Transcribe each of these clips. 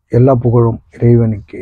எல்லா புகழும் இறைவனுக்கு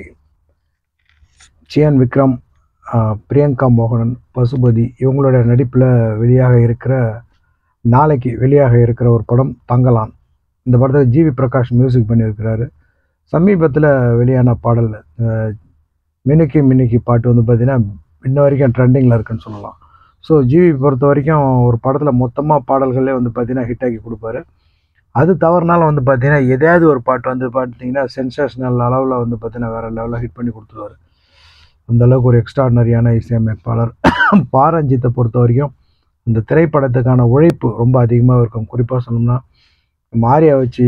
சியான் விக்ரம் ஆஹ், பிரியங்கா மோகனன் பசுபதி இவங்களோட நடிப்பில் வெளியாக இருக்கிற நாளைக்கு வெளியாக இருக்கிற ஒரு படம் தங்கலான் இந்த படத்தில் ஜிவி பிரகாஷ் மியூசிக் பண்ணியிருக்கிறாரு சமீபத்தில் வெளியான பாடல் ஆஹ், மினுக்கி மினுக்கி பாட்டு வந்து பார்த்திங்கன்னா இன்ன வரைக்கும் ட்ரெண்டிங்கில் இருக்குன்னு சொல்லலாம் ஸோ ஜிவி பொறுத்த வரைக்கும் ஒரு படத்தில் மொத்தமாக பாடல்களே வந்து பார்த்திங்கன்னா ஹிட் ஆக்கி கொடுப்பாரு அது தவறுனாலும் வந்து பார்த்தீங்கன்னா எதையாவது ஒரு பாட்டு வந்து பார்த்தீங்கன்னா சென்சேஷனல் அளவில் வந்து பார்த்தீங்கன்னா வேறு லெவலில் ஹிட் பண்ணி கொடுத்துருவாரு அந்த அளவுக்கு ஒரு எக்ஸ்ட்ராடனரியான இசையமைப்பாளர் பாரஞ்சித்தை பொறுத்த வரைக்கும் இந்த திரைப்படத்துக்கான உழைப்பு ரொம்ப அதிகமாக இருக்கும் குறிப்பாக சொல்லணும்னா மாரியா வச்சு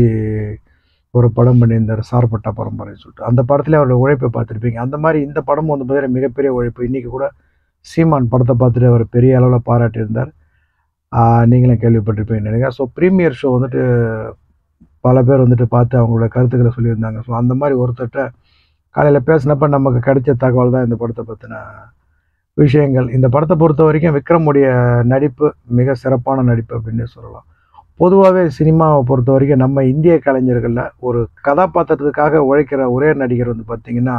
ஒரு படம் பண்ணியிருந்தார் சார்பட்டா பரம்பரைன்னு சொல்லிட்டு அந்த படத்துல அவரோட உழைப்பை பார்த்துருப்பீங்க அந்த மாதிரி இந்த படமும் வந்து பார்த்தீங்கன்னா மிகப்பெரிய உழைப்பு இன்றைக்கி கூட சீமான் படத்தை பார்த்துட்டு அவர் பெரிய அளவில் பாராட்டியிருந்தார் ஆஹ் நீங்களும் கேள்விப்பட்டிருப்பீங்கன்னு நினைக்கிறேன் ஸோ ப்ரீமியர் ஷோ வந்துட்டு பல பேர் வந்துட்டு பார்த்து அவங்களோட கருத்துக்களை சொல்லியிருந்தாங்க ஸோ அந்த மாதிரி ஒருத்தர்கிட்ட காலையில் பேசினப்ப நமக்கு கிடைச்ச தகவல் தான் இந்த படத்தை பற்றின விஷயங்கள் இந்த படத்தை பொறுத்த வரைக்கும் விக்ரமுடைய நடிப்பு மிக சிறப்பான நடிப்பு அப்படின்னு சொல்லலாம் பொதுவாகவே சினிமாவை பொறுத்த வரைக்கும் நம்ம இந்திய கலைஞர்களில் ஒரு கதாபாத்திரத்துக்காக உழைக்கிற ஒரே நடிகர் வந்து பார்த்திங்கன்னா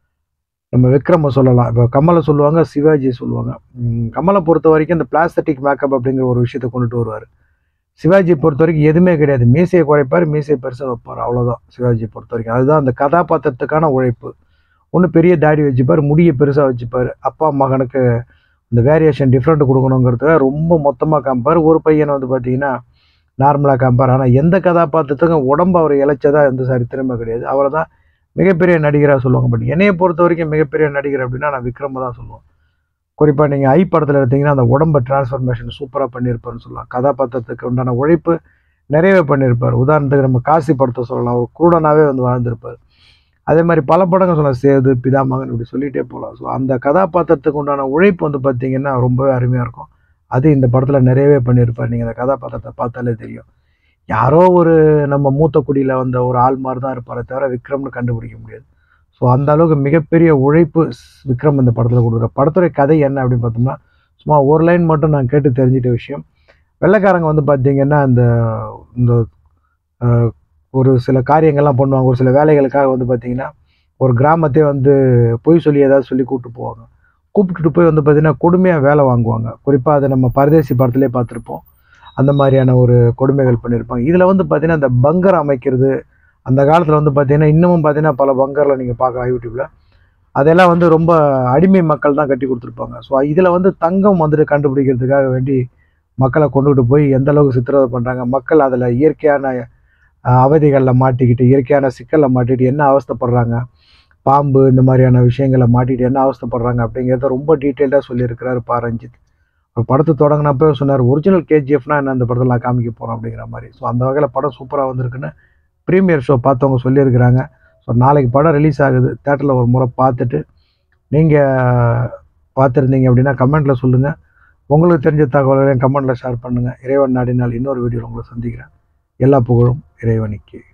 நம்ம விக்ரமை சொல்லலாம் இப்போ கமலை சொல்லுவாங்க சிவாஜி சொல்லுவாங்க உம், கமலை பொறுத்த வரைக்கும் இந்த பிளாஸ்டிக் மேக்கப் அப்படிங்கிற ஒரு விஷயத்தை கொண்டுட்டு வருவார் சிவாஜி பொறுத்த வரைக்கும் எதுவுமே கிடையாது மீசையை குறைப்பார் மீசையை பெருசாக வைப்பார் அவ்வளோதான் சிவாஜி பொறுத்த வரைக்கும் அதுதான் அந்த கதாபாத்திரத்துக்கான உழைப்பு ஒன்று பெரிய தாடி வச்சுப்பார் முடியை பெருசாக வச்சுப்பார் அப்பா மகனுக்கு இந்த வேரியேஷன் டிஃப்ரெண்ட் கொடுக்கணுங்கிறதுக்காக ரொம்ப மொத்தமாக காமிப்பார் ஒரு பையனை வந்து பார்த்தீங்கன்னா நார்மலாக காமிப்பார் ஆனால் எந்த கதாபாத்திரத்துக்கும் உடம்பு அவர் இழைச்சதா எந்த சரித்திரமே கிடையாது அவரை தான் மிகப்பெரிய நடிகராக சொல்லுவாங்க பட் என்னையை பொறுத்த வரைக்கும் மிகப்பெரிய நடிகர் அப்படின்னா நான் விக்ரம தான் சொல்லுவேன் குறிப்பாக நீங்கள் ஐ படத்தில் எடுத்தீங்கன்னா அந்த உடம்பு டிரான்ஸ்ஃபர்மேஷன் சூப்பராக பண்ணியிருப்பாருன்னு சொல்லலாம் கதாபாத்திரத்துக்கு உண்டான உழைப்பு நிறையவே பண்ணியிருப்பார் உதாரணத்துக்கு நம்ம காசி படத்தை சொல்லலாம் ஒரு குருடனாகவே வந்து வாழ்ந்திருப்பார் அதே மாதிரி பல படங்கள் சொல்லலாம் சேது பிதாமகன் இப்படி சொல்லிகிட்டே போகலாம் ஸோ அந்த கதாபாத்திரத்துக்கு உண்டான உழைப்பு வந்து பார்த்தீங்கன்னா ரொம்பவே அருமையாக இருக்கும் அது இந்த படத்தில் நிறையவே பண்ணியிருப்பார் நீங்கள் அந்த கதாபாத்திரத்தை பார்த்தாலே தெரியும் யாரோ ஒரு நம்ம மூத்த குடியில் வந்த ஒரு ஆள் மாதிரி தான் இருப்பாரே தவிர விக்ரம்னு கண்டுபிடிக்க முடியாது ஸோ அந்த அளவுக்கு மிகப்பெரிய உழைப்பு ஸ்- விக்ரம் இந்த படத்தில் கொடுக்குற படத்துடைய கதை என்ன அப்படின்னு பார்த்தோம்னா சும்மா ஒரு லைன் மட்டும் நான் கேட்டு தெரிஞ்சிட்ட விஷயம் வெள்ளைக்காரங்க வந்து பார்த்தீங்கன்னா இந்த இந்த அஹ், ஒரு சில காரியங்கள்லாம் பண்ணுவாங்க ஒரு சில வேலைகளுக்காக வந்து பார்த்தீங்கன்னா ஒரு கிராமத்தையே வந்து பொய் சொல்லி ஏதாவது சொல்லி கூப்பிட்டு போவாங்க கூப்பிட்டுட்டு போய் வந்து பார்த்தீங்கன்னா கொடுமையாக வேலை வாங்குவாங்க குறிப்பாக அதை நம்ம பரதேசி படத்திலே பார்த்துருப்போம் அந்த மாதிரியான ஒரு கொடுமைகள் பண்ணியிருப்பாங்க இதில் வந்து பார்த்தீங்கன்னா இந்த பங்கர் அமைக்கிறது அந்த காலத்தில் வந்து பார்த்தீங்கன்னா இன்னமும் பார்த்தீங்கன்னா பல பங்கரில் நீங்கள் பார்க்கலாம் யூடியூப்பில் அதெல்லாம் வந்து ரொம்ப அடிமை மக்கள் தான் கட்டி கொடுத்துருப்பாங்க ஸோ இதில் வந்து தங்கம் வந்துட்டு கண்டுபிடிக்கிறதுக்காக வேண்டி மக்களை கொண்டுகிட்டு போய் எந்த அளவுக்கு சித்திரவதை பண்ணுறாங்க மக்கள் அதில் இயற்கையான அஹ், அவதிகளில் மாட்டிக்கிட்டு இயற்கையான சிக்கலில் மாட்டிக்கிட்டு என்ன அவஸ்தைப்படுறாங்க பாம்பு இந்த மாதிரியான விஷயங்களை மாட்டிட்டு என்ன அவஸ்தைப்படுறாங்க அப்படிங்கிறத ரொம்ப டீட்டெயில்டாக சொல்லியிருக்கிறாரு பா ரஞ்சித் ஒரு படத்தை தொடங்கினப்போ சொன்னார் ஒரிஜினல் கேஜிஎஃப்னா என்ன அந்த படத்தில் நான் காமிக்க போகிறோம் அப்படிங்கிற மாதிரி ஸோ அந்த வகையில் படம் சூப்பராக வந்திருக்குன்னு ப்ரீமியர் ஷோ பார்த்தவங்க சொல்லியிருக்கிறாங்க ஸோ நாளைக்கு படம் ரிலீஸ் ஆகுது தேட்டரில் ஒரு முறை பார்த்துட்டு நீங்கள் பார்த்துருந்தீங்க அப்படின்னா கமெண்ட்டில் சொல்லுங்கள் உங்களுக்கு தெரிஞ்ச தகவல்களையும் கமெண்ட்டில் ஷேர் பண்ணுங்கள் இறைவன் நாடினால் இன்னொரு வீடியோவில் உங்களை சந்திக்கிறேன் எல்லா புகழும் இறைவனுக்கு